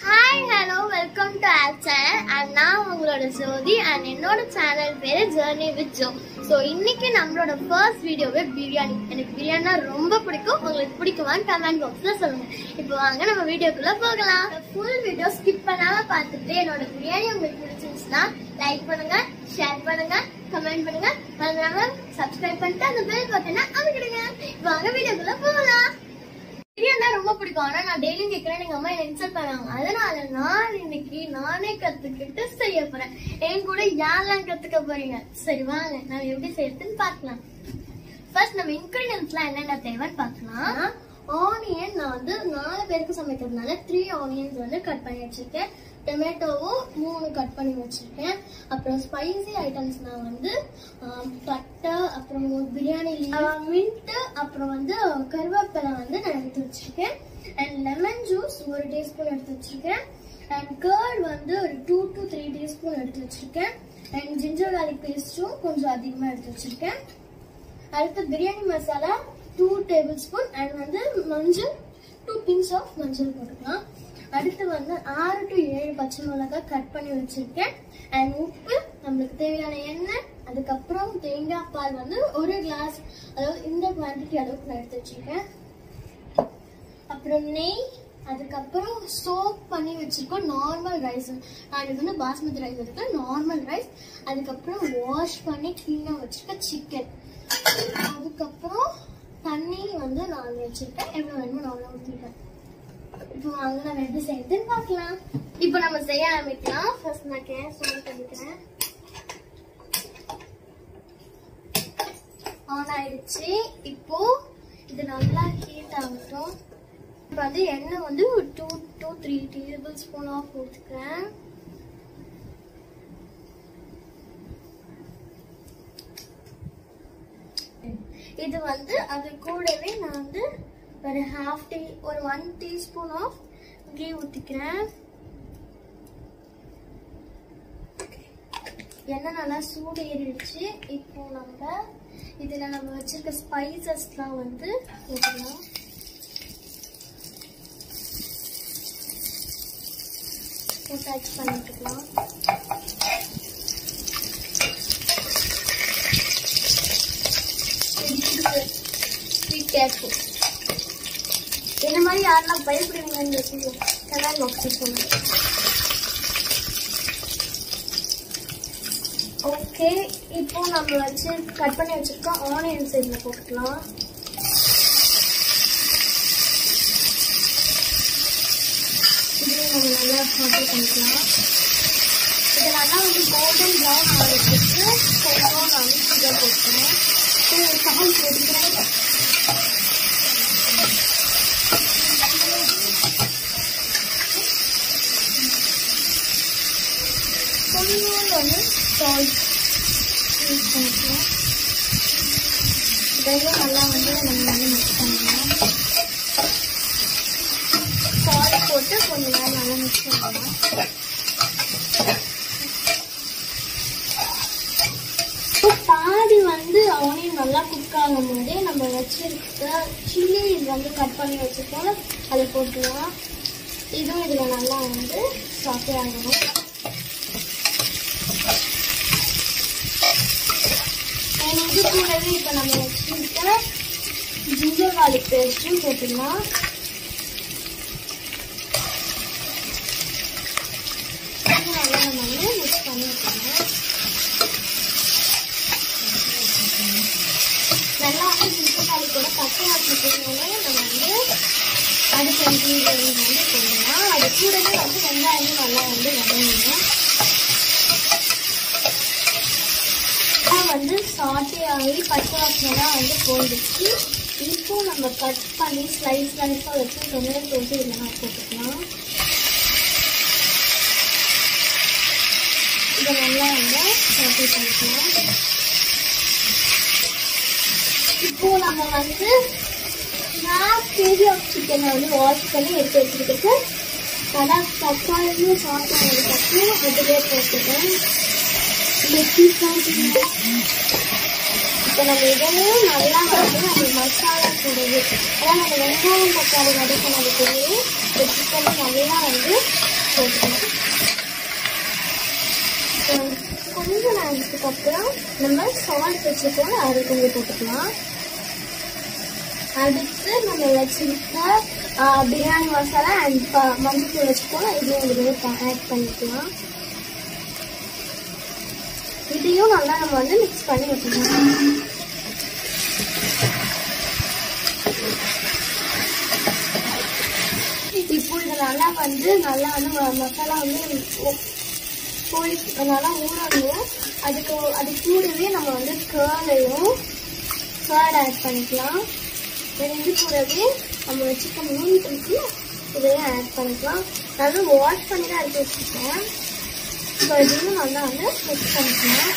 Hi hello welcome to our channel and நான் உங்களோட Jyothi and என்னோட சேனல் பேரு ஜேர்னி வித் ஜோ ஸோ இன்னைக்கு நம்மளோட ஃபர்ஸ்ட் வீடியோவே பிரியாணி எனக்கு பிரியாணினா ரொம்ப பிடிக்கும் உங்களுக்கு பிடிக்குமான்னு கமெண்ட் பாக்ஸ்ல சொல்லுங்க இப்போ வாங்க நம்ம வீடியோக்குள்ள போகலாம் ஃபுல் வீடியோ ஸ்கிப் பண்ணாம பார்த்துட்டு என்னோட பிரியாணி உங்களுக்கு பிடிச்சிருந்துச்சுன்னா லைக் பண்ணுங்க ஷேர் பண்ணுங்க கமெண்ட் பண்ணுங்க மறந்துடாம சப்ஸ்கிரைப் பண்ணிட்டு அந்த பெல் பட்டனை அமைக்கிடுங்க இப்போ வாங்க வீடியோக்குள்ள போகலாம் பிரியாணினா ரொம்ப பிடிக்கும் ஆனா நான் டெய்லியும் கேட்கறேன் எங்க அம்மா என்ன இன்சல்ட் பண்ணுவாங்க அதனால நான் இன்னைக்கு நானே கத்துக்கிட்டு செய்ய போறேன் என் கூட யாரெல்லாம் கத்துக்க போறீங்க சரி வாங்க நான் எப்படி செய்யறதுன்னு பார்க்கலாம் ஃபர்ஸ்ட் நம்ம இன்கிரீடியன்ஸ்லாம் என்னென்ன தேவைன்னு பார்க்கலாம் ஆனியன் நான் வந்து நாலு பேருக்கு சமைக்கிறதுனால த்ரீ ஆனியன்ஸ் வந்து கட் பண்ணி வச்சிருக்கேன் டொமேட்டோவும் மூணு கட் பண்ணி வச்சிருக்கேன் அப்புறம் ஸ்பைசி ஐட்டம்ஸ் நான் வந்து ஆம், பட்டை அப்புறம் பிரியாணி மின்ட்டு அப்புறம் வந்து கருவேப்பிலை வந்து நான் எடுத்து வச்சிருக்கேன் அண்ட் லெமன் ஜூஸ் ஒரு டீஸ்பூன் எடுத்து வச்சிருக்கேன் அண்ட் கர்ட் வந்து ஒரு டூ டு த்ரீ டீஸ்பூன் எடுத்து வச்சிருக்கேன் அண்ட் ஜிஞ்சர் garlic பேஸ்ட்டும் கொஞ்சம் அதிகமாக எடுத்து வச்சிருக்கேன் அடுத்து biryani masala two tablespoon and வந்து மஞ்சள் டூ பின்ஸ் ஆஃப் மஞ்சள் போட்டுக்கலாம் அடுத்து வந்து ஆறு டு ஏழு பச்சை மிளகாய் கட் பண்ணி வச்சிருக்கேன் அண்ட் உப்பு நம்மளுக்கு தேவையான எண்ணெய் அதுக்கப்புறம் தேங்காய் பால் வந்து ஒரு கிளாஸ் அதாவது இந்த குவான்டிட்டி அளவுக்கு நான் எடுத்து வச்சிருக்கேன் அப்புறம் நெய் அதுக்கப்புறம் சோப் பண்ணி வச்சிருக்கோம் நார்மல் ரைஸ் நான் இது வந்து பாஸ்மதி ரைஸ் இருக்கு நார்மல் ரைஸ் அதுக்கப்புறம் வாஷ் பண்ணி க்ளீனாக வச்சிருக்க சிக்கன் அதுக்கப்புறம் தண்ணி வந்து நான் வச்சிருக்கேன் எவ்வளோ வேணுமோ நான் அவ்வளோ ஊற்றிருக்கேன் இப்போ வாங்க நம்ம எப்படி செய்யறதுன்னு பார்க்கலாம் இப்போ நம்ம செய்ய ஆரம்பிக்கலாம் ஃபர்ஸ்ட் நான் கேஸ் ஆன் பண்ணிக்கிறேன் ஆன் ஆயிடுச்சு இப்போ இது நல்லா ஹீட் ஆகட்டும் இப்போ வந்து எண்ணெய் வந்து ஒரு டூ டூ த்ரீ டேபிள் ஸ்பூனாக போட்டுக்கிறேன் இது வந்து அது கூடவே நான் வந்து ஒரு ஹாஃப் டீ ஒரு ஒன் டீஸ்பூன் ஆஃப் கீ ஊற்றிக்கிறேன் எண்ணெய் நல்லா சூடு ஏறிடுச்சு இப்போ நம்ம இதில் நம்ம வச்சிருக்க ஸ்பைசஸ்லாம் வந்து போட்டுக்கலாம் போட்டு ஆட் பண்ணிட்டுக்கலாம் Be careful. இந்த மாதிரி யாரெல்லாம் பயப்படுவீங்கன்னு கமெண்ட் பாக்ஸில் சொல்லுங்க ஓகே இப்போ நம்ம வச்சு கட் பண்ணி வச்சிருக்கோம் ஆனியன்ஸ் இதில் போட்டுக்கலாம் இதையும் நம்ம நல்லா சாப்பிட்டு பண்ணிக்கலாம் இது நல்லா வந்து கோல்டன் ப்ரௌன் ஆகிறதுக்கு கொஞ்சம் நான் வந்து சுகர் போட்டுக்கிறேன் சால் போட்டுக்கிறேன் கொஞ்சம் வந்து சால்ட் யூஸ் பண்ணிக்கலாம் இதையும் நல்லா வந்து நம்ம வந்து மிக்ஸ் பண்ணலாம் சால்ட் போட்டு கொஞ்ச நேரம் நல்லா மிக்ஸ் பண்ணலாம் இப்போ பாதி வந்து ஆனியன் நல்லா குக் ஆகும் போதே நம்ம வச்சிருக்க சில்லி வந்து கட் பண்ணி வச்சிருக்கோம் அதை போட்டுக்கலாம் இதுவும் இதில் நல்லா வந்து சாப்பிட்டே ஆகணும் And இது கூடவே இப்போ நம்ம வச்சிருக்க ஜிஞ்சர் garlic பேஸ்ட்டும் போட்டுக்கலாம் இது நல்லா நம்ம வந்து மிக்ஸ் பண்ணி வச்சுக்கணும் நல்லா வந்து ஜிஞ்சர் garlic கூட பச்சை வாசனை போடுறதுனால நம்ம வந்து அடுத்த இன்க்ரீடியன்ட் வந்து போடலாம் அது கூடவே வந்து வெங்காயமும் நல்லா வந்து வதங்கணும் வந்து சாட்டே ஆகி பச்சை வாசனைலாம் வந்து போயிடுச்சு இப்போ நம்ம கட் பண்ணி ஸ்லைஸ் ஸ்லைஸாக வச்சு டொமேட்டோ வந்து இதில் நான் போட்டுக்கலாம் இதை நல்லா வந்து சாட்டே பண்ணிக்கலாம் இப்போ நம்ம வந்து ஹாஃப் கேஜி ஆஃப் சிக்கனை வந்து வாஷ் பண்ணி எடுத்து வச்சுக்கிட்டு நல்லா தக்காளியும் சாப்பிட்டு அதுக்கப்புறம் அதிலே போட்டுட்டேன் இப்போ நம்ம இதையும் நல்லா வந்து நம்ம மசாலா போடுது அதான் நம்ம வெங்காயம் தக்காளி வதக்கினது கூடயே இந்த சிக்கனை நல்லா வந்து நம்ம சால்ட் வச்சுருக்கோம் அது கொஞ்சம் போட்டுக்கலாம் அடுத்து நம்ம வச்சிருக்க ஆ, பிரியாணி மசாலா அண்ட் மஞ்சள் வச்சுக்கோம் இதையும் இதில் ஆட் பண்ணிக்கலாம் இதையும் நல்லா நம்ம வந்து மிக்ஸ் பண்ணி வச்சுக்கலாம் இப்போ இது நல்லா வந்து நல்லா வந்து ம- மசாலா வந்து ஒ- போய் நல்லா ஊறணும் அதுக்கு அது கூடவே நம்ம வந்து கேர்டையும் கேர்ட் ஆட் பண்ணிக்கலாம் ரெண்டு கூடவே நம்ம வச்சுக்க மீன் இருக்கு இதையும் ஆட் பண்ணிக்கலாம் நல்லா வாஷ் பண்ணி தான் எடுத்து வச்சுருக்கேன் இப்போ இதையும் நல்லா வந்து மிக்ஸ் பண்ணிக்கலாம்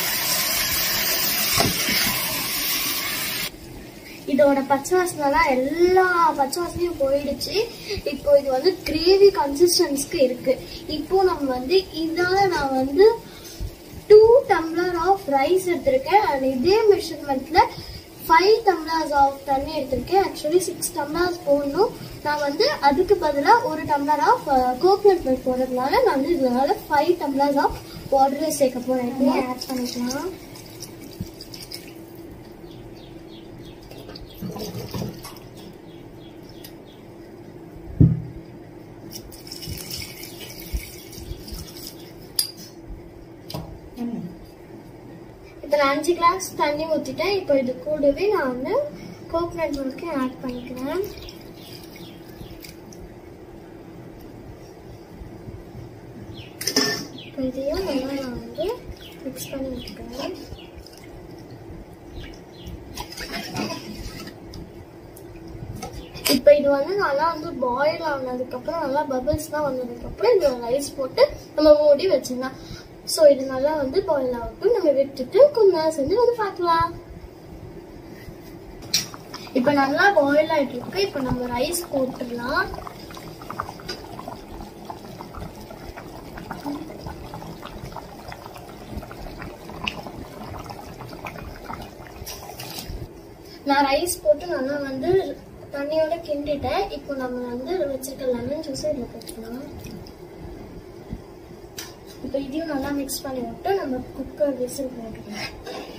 இதோட பச்சை வாசனைலாம் எல்லா பச்சை வாசனையும் போயிடுச்சு இப்போ இது வந்து கிரேவி கன்சிஸ்டன்ஸ்க்கு இருக்கு இப்போ நம்ம வந்து இதால நான் வந்து டூ டம்ளர் ஆஃப் ரைஸ் எடுத்திருக்கேன் அண்ட் இதே மெஷர்மெண்ட்ல ஃபைவ் டம்ளர்ஸ் ஆஃப் தண்ணி எடுத்திருக்கேன் ஆக்சுவலி சிக்ஸ் டம்ளர்ஸ் போடணும் நான் வந்து அதுக்கு பதிலாக ஒரு டம்ளர் ஆஃப் கோகனட் மில்க் போடுறதுனால நான் வந்து இதனால ஃபைவ் டம்ளர்ஸ் ஆஃப் வாட்டர் சேர்க்க போறேன் ஆட் பண்ணிக்கலாம் இப்போ நான் அஞ்சு கிளாஸ் தண்ணி ஊற்றிட்டேன் இப்போ இது கூடவே நான் வந்து கோகனட் மில்க்கு ஆட் பண்ணிக்கிறேன் இப்போ இதையும் நல்லா நான் வந்து மிக்ஸ் பண்ணி விட்டுக்கிறேன் இப்போ இது வந்து நல்லா வந்து பாயில் ஆனதுக்கப்புறம் நல்லா பபிள்ஸ்லாம் வந்ததுக்கப்புறம் இந்த ரைஸ் போட்டு நம்ம மூடி வச்சிடலாம் ஸோ இது நல்லா வந்து பாயில் ஆகட்டும் நம்ம விட்டுட்டு கொஞ்ச நேரம் செஞ்சு வந்து பார்க்கலாம் இப்போ நல்லா பாயில் ஆயிட்டு இருக்கு இப்போ நம்ம ரைஸ் போட்டுடலாம் நான் ரைஸ் போட்டு நல்லா வந்து தண்ணியோட கிண்டிட்டேன் இப்போ நம்ம வந்து வச்சிருக்க லெமன் ஜூஸை இதில் போட்டுக்கலாம் இப்போ இதையும் நல்லா மிக்ஸ் பண்ணி விட்டு நம்ம குக்கர் விசில் போட்டுக்கலாம்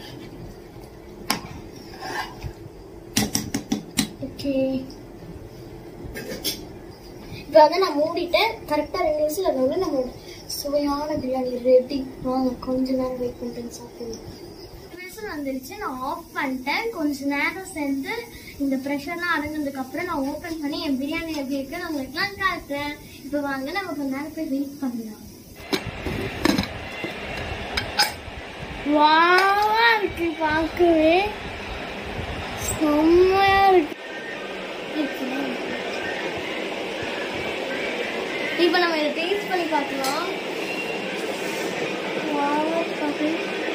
ஓகே இப்போ வந்து நான் மூடிட்டேன் கரெக்டாக ரெண்டு விசில் அதை வந்து நம்ம சுவையான பிரியாணி ரெடி வாங்க கொஞ்ச நேரம் வெயிட் பண்ணிட்டு சாப்பிடுவோம் விசில் வந்துருச்சு நான் ஆஃப் பண்ணிட்டேன் கொஞ்ச நேரம் சேர்ந்து இந்த ப்ரெஷர்லாம் அடங்கினதுக்கு அப்புறம் நான் ஓப்பன் பண்ணி என் பிரியாணி எப்படி இருக்கு நான் உங்களுக்குலாம் காட்டுறேன் இப்போ வாங்க நம்ம கொஞ்ச நேரம் போய் வெயிட் பண்ணலாம் வாவா இருக்கு பார்க்கவே செம்மையா இருக்கு இப்போ நம்ம இதை டேஸ்ட் பண்ணி பார்க்கலாம் வாவா பார்க்கவே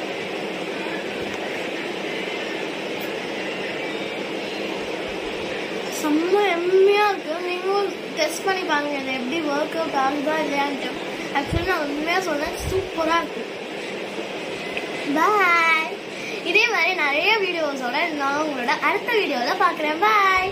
செம்ம எம்மையா இருக்கு நீங்களும் டெஸ்ட் பண்ணி பாருங்க இது எப்படி ஒர்க் அவுட் ஆகுதா இல்லையான்ட்டு ஆக்சுவலி நான் உண்மையா சொன்னேன் சூப்பரா இருக்கு பாய் இதே மாதிரி நிறைய வீடியோஸோட நான் உங்களோட அடுத்த வீடியோவில் பார்க்குறேன் பாய்